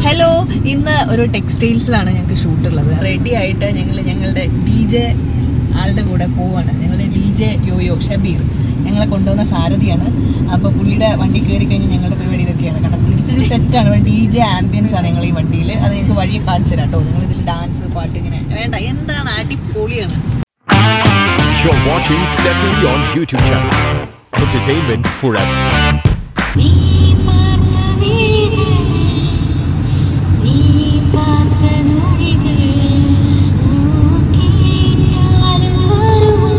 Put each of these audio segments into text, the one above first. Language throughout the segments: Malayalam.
ഹലോ ഇന്ന് ഒരു ടെക്സ്റ്റൈൽസിലാണ് ഞങ്ങൾക്ക് ഷൂട്ട് ഉള്ളത് റെഡി ആയിട്ട് ഞങ്ങൾ ഞങ്ങളുടെ ഡി ജെ ആളുടെ കൂടെ പോവാണ് ഞങ്ങളുടെ ഡി ജെ യോയോ ഷബീർ ഞങ്ങളെ കൊണ്ടുവന്ന സാരഥിയാണ് അപ്പോൾ പുള്ളിയുടെ വണ്ടി കയറി കഴിഞ്ഞ് ഞങ്ങളുടെ പരിപാടി ഇതൊക്കെയാണ് കാരണം പുള്ളി ഫുൾ സെറ്റാണ് ഡി ജെ ആംബിയൻസ് ആണ് ഞങ്ങൾ ഈ വണ്ടിയിൽ അത് ഞങ്ങൾക്ക് വഴിയെ കാണിച്ചു തരാം കേട്ടോ ഞങ്ങൾ ഇതിൽ ഡാൻസ് പാട്ട് ഇങ്ങനെ വേണ്ട എന്താണ് അടിപൊളിയാണ് You're watching Stephanie on YouTube channel. Entertainment forever. നീ പാർത്ത വിഴികൾ നീ പാർത്ത നൊടികൾ കേട്ടാലും വരുമാ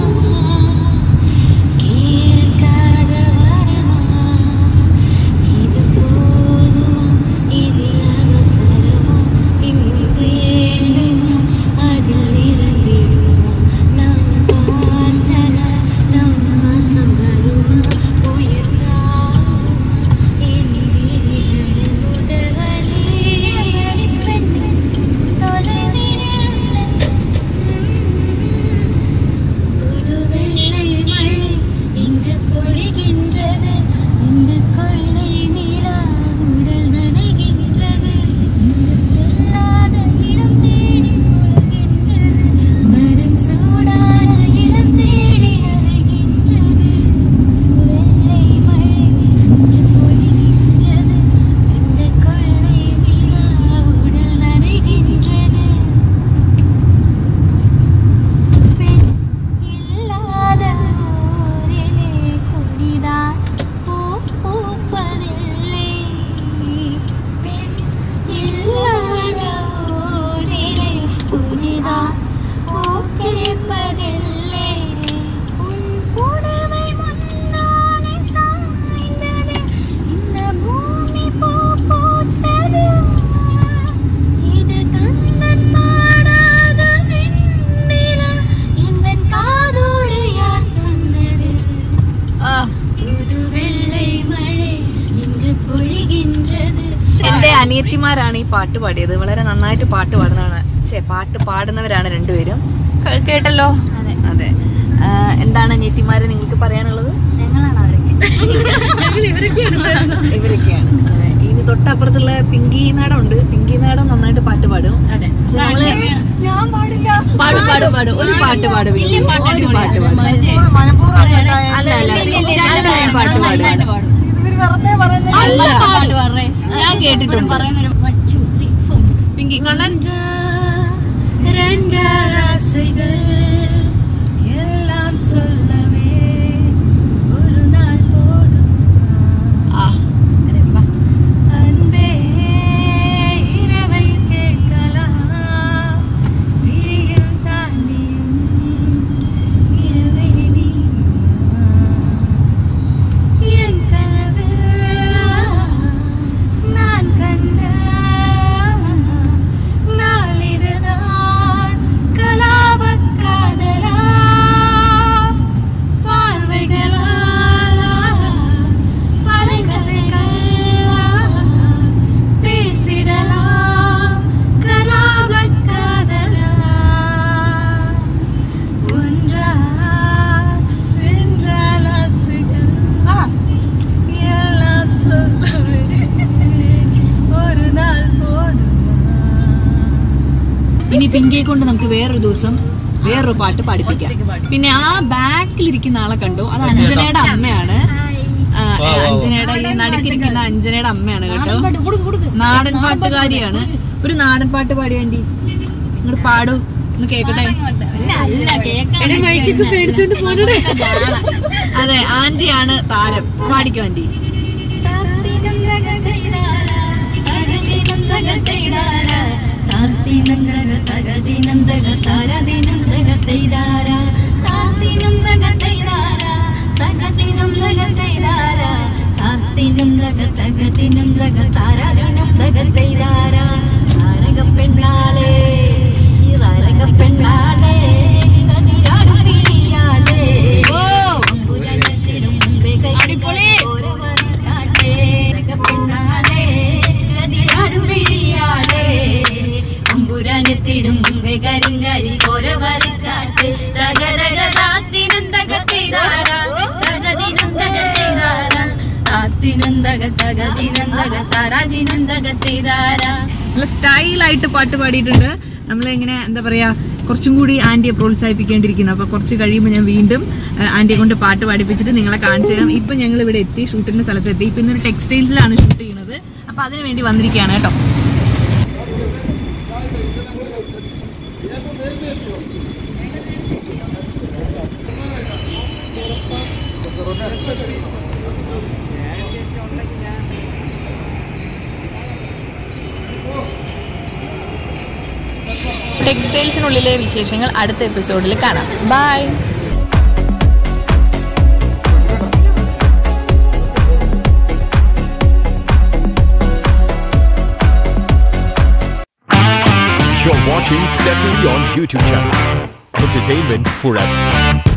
കേൾക്കാതെ വരുമാ ഇത് പോതുമാ ഇതിൽ അവസരമോ ഇന്നും വേണ്ടുമോ അതിൽ നിറഞ്ഞിടുമോ നാം പ്രാർത്ഥന നാം മാസം വരുമോ ഉയർ താങ്ങുമോ എൻ വിഴികളിൽ മുതൽ വലിയ പെണ്ണ് புதுவெள்ளை மழை இங்கு பொழிகின்றது இந்த கொள்ளை நிலா உடல் நனைகின்றது இங்கு சொல்லாத இடம் தேடி போகின்றது மனம் சூடான இடம் தேடி அலைகின்றது வெள்ளை மழை இங்கு பொழிகின்றது இந்த கொள்ளை நிலா உடல் நனைகின்றது பெண் இல்லாத ஊரிலே கொடிதான் பூ பூப்பதில்லை பெண் இல்லாத ஊரிலே புதிதான் பூ கேட்பதில்லை உன் புடவை முந்தானை சாய்ந்தது இந்த பூமி பூ பூத்தது இது கந்தன் பாடாத வெண்ணிலா இந்த காதோடு யார் சொன்னது புது வெள்ளை மழை இங்கு பொழிகின்றது എന്റെ അനിയത്തിമാരാണ് ഈ പാട്ട് പാടിയത് വളരെ നന്നായിട്ട് പാട്ട് പാടുന്നതാണ് ഛേ പാട്ട് പാടുന്നവരാണ് രണ്ടുപേരും ക- കേട്ടല്ലോ അതെ ആ, എന്താണ് അനിയത്തിമാരെ നിങ്ങൾക്ക് പറയാനുള്ളത് ഞങ്ങളാണ് അവരൊക്കെ ഇവരൊക്കെയാണ് അതെ ഇനി തൊട്ടപ്പുറത്തുള്ള പിങ്കി മാഡം ഉണ്ട് പിങ്കി മാഡം നന്നായിട്ട് പാട്ട് പാടും അതെ പക്ഷെ നമ്മള് ഞാൻ പാടില്ല പാടും പാടും പാടും ഒരു പാട്ട് പാടും വലിയ ഒരു പാട്ടാണ് പാട്ട് പാടും അല്ല അല്ല അല്ല ഞാൻ പാട്ട് പാടും അല്ല പാട്ട് പാടേ ഞാൻ കേട്ടിട്ടുണ്ട് പറയുന്നൊരു പിങ്കി കണ്ണൻ രണ്ടാസൈകൾ എല്ലാം சொல்லவே ഒരു നാൾ പോതും ആ அன்பே இரவை கேட்கலாம் விழியில் தாண்டியும் இரவை நீ என் கனவில் நான் கண்ட நாளிதுதான் கலாபக் காதலா பார்வைகளாலா பல கதைகளா பேசிடலாம் கலாபக் காதலா ஒன்றா வென்றால் ஆசைகள் எல்லாம் சொல்லவே ഒരു നാൾ പോതുമാ ഇനി പിങ്കിയെ കൊണ്ട് നമുക്ക് വേറൊരു ദിവസം വേറൊരു പാട്ട് പാടിപ്പിക്കാം പിന്നെ ആ ബാക്കിലിരിക്കുന്ന ആളെ കണ്ടു അത് അഞ്ജനയുടെ അമ്മയാണ് ആ, അഞ്ജനയുടെ ഈ നടുക്കിരിക്കുന്ന അഞ്ജനയുടെ അമ്മയാണ് കേട്ടോ നാടൻ പാട്ടുകാരിയാണ് ഒരു നാടൻ പാട്ട് പാടിയോ ആന്റി നിങ്ങൾ പാടൂ ഒന്ന് കേക്കട്ടെ അല്ല എടി, മൈക്കൊക്കെ പേടിച്ചോണ്ട് പോണടെ. അതെ ആന്റിയാണ് താരം പാടിക്കോ ആന്റി പെണ്ണാളേ പെണ്ണാളേ കതിരാടും പിടിയാളേ ഓ അടിപൊളി പെണ്ണാളേ കതിരാടും പിടിയാളേ അമ്പുരാനെത്തിടും മുമ്പേ കരിങ്കാരി കോര വരച്ചാട്ട് തകരക താത്തിനും തകത്തിരാര തകതിനും തകത്തിരാര താത്തിനും തക തകതിനും തക താരാതിനും തകത്തിരാര നല്ല സ്റ്റൈലായിട്ട് പാട്ട് പാടിയിട്ടുണ്ട് നമ്മളിങ്ങനെ എന്താ പറയാ കുറച്ചും കൂടി ആന്റിയെ പ്രോത്സാഹിപ്പിക്കേണ്ടിയിരിക്കുന്നു അപ്പൊ കുറച്ച് കഴിയുമ്പോൾ ഞാൻ വീണ്ടും ആ, ആന്റിയെ കൊണ്ട് പാട്ട് പാടിപ്പിച്ചിട്ട് നിങ്ങളെ കാണിച്ചു തരാം ഇപ്പൊ ഞങ്ങൾ ഇവിടെ എത്തി ഷൂട്ടിന്റെ സ്ഥലത്ത് എത്തി ഇപ്പൊ ഇന്നൊരു ടെക്സ്റ്റൈൽസിലാണ് ഷൂട്ട് ചെയ്യുന്നത് അപ്പൊ അതിന് വേണ്ടി വന്നിരിക്കുകയാണ് കേട്ടോ ടെക്സ്റ്റൈൽസിനുള്ളിലെ വിശേഷങ്ങൾ അടുത്ത എപ്പിസോഡിൽ കാണാം bye You're watching Stephanie on YouTube channel. Entertainment forever.